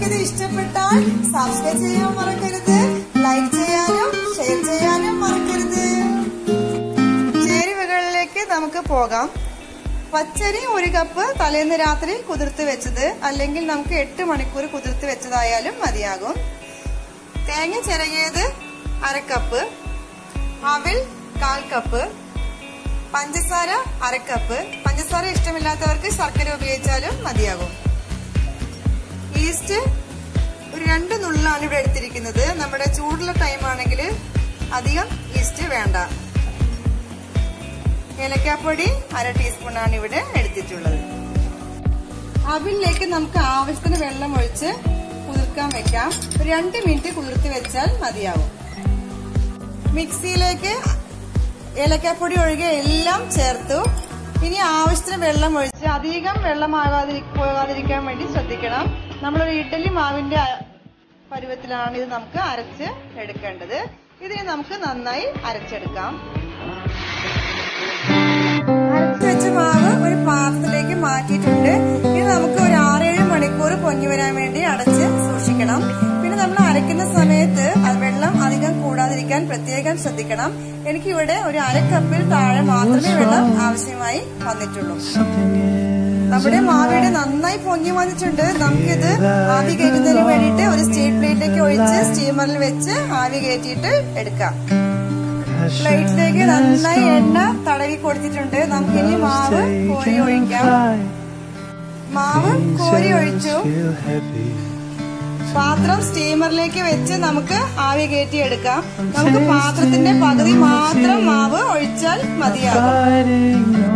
ഇത് ഇഷ്ടപ്പെട്ടാൽ സബ്സ്ക്രൈബ് ചെയ്യാൻ മറക്കരുത് ലൈക്ക് ചെയ്യാനും ഷെയർ ചെയ്യാനും മറക്കരുത് ചേരുവകളിലേക്ക് നമുക്ക് പോകാം പച്ചരി ഒരു കപ്പ് തലേന്ന് രാത്രി കുതിർത്ത് വെച്ചത് അല്ലെങ്കിൽ നമുക്ക് എട്ട് മണിക്കൂർ കുതിർത്ത് വെച്ചതായാലും മതിയാകും തേങ്ങ ചിരകിയത് അരക്കപ്പ് അവിൽ കാൽ കപ്പ് പഞ്ചസാര അരക്കപ്പ് പഞ്ചസാര ഇഷ്ടമില്ലാത്തവർക്ക് ശർക്കര ഉപയോഗിച്ചാലും മതിയാകും ഈസ്റ്റ് ഒരു രണ്ട് നുള്ളാണ് ഇവിടെ എടുത്തിരിക്കുന്നത് നമ്മുടെ ചൂടുള്ള ടൈം ആണെങ്കിൽ അധികം ഈസ്റ്റ് വേണ്ട ഏലക്കാപ്പൊടി അര ടീസ്പൂണാണ് ഇവിടെ എടുത്തിട്ടുള്ളത് അവിലേക്ക് നമുക്ക് ആവശ്യത്തിന് വെള്ളം ഒഴിച്ച് കുതിർക്കാൻ വെക്കാം ഒരു രണ്ട് മിനിറ്റ് കുതിർത്തി വെച്ചാൽ മതിയാവും മിക്സിയിലേക്ക് ഏലക്കാപ്പൊടി ഒഴികെ എല്ലാം ചേർത്തു ഇനി ആവശ്യത്തിന് വെള്ളം ഒഴിച്ച് അധികം വെള്ളമാകാതിരി പോകാതിരിക്കാൻ വേണ്ടി ശ്രദ്ധിക്കണം നമ്മളൊരു ഇഡ്ഡലി മാവിന്റെ പരുവത്തിലാണ് ഇത് നമുക്ക് അരച്ച് എടുക്കേണ്ടത് ഇതിനെ നമുക്ക് നന്നായി അരച്ചെടുക്കാം അരച്ചു വെച്ച മാവ് ഒരു പാത്രത്തിലേക്ക് മാറ്റിയിട്ടുണ്ട് ഇനി നമുക്ക് ഒരു ആറേഴ് മണിക്കൂർ പൊങ്ങി വരാൻ വേണ്ടി അടച്ച് സൂക്ഷിക്കണം പിന്നെ നമ്മൾ അരയ്ക്കുന്ന സമയത്ത് അത് വെള്ളം അധികം കൂടാതിരിക്കാൻ പ്രത്യേകം ശ്രദ്ധിക്കണം എനിക്ക് ഇവിടെ ഒരു അരക്കപ്പിൽ താഴെ മാത്രമേ വെള്ളം ആവശ്യമായി വന്നിട്ടുള്ളൂ നമ്മുടെ മാവിയുടെ നന്നായി പൊങ്ങി വന്നിട്ടുണ്ട് നമുക്കിത് ആവി കയറ്റുന്നതിന് വേണ്ടിയിട്ട് ഒരു സ്റ്റീൽ പ്ലേറ്റിലേക്ക് ഒഴിച്ച് സ്റ്റീമറിൽ വെച്ച് ആവി കയറ്റിയിട്ട് എടുക്കാം പ്ലേറ്റിലേക്ക് നന്നായി എണ്ണ തടവി കൊടുത്തിട്ടുണ്ട് നമുക്ക് ഇനി മാവ് കോരി ഒഴിക്കാം മാവ് കോരി ഒഴിച്ചു പാത്രം സ്റ്റീമറിലേക്ക് വെച്ച് നമുക്ക് ആവി കയറ്റി എടുക്കാം നമുക്ക് പാത്രത്തിന്റെ പകുതി മാത്രം മാവ് ഒഴിച്ചാൽ മതിയാകും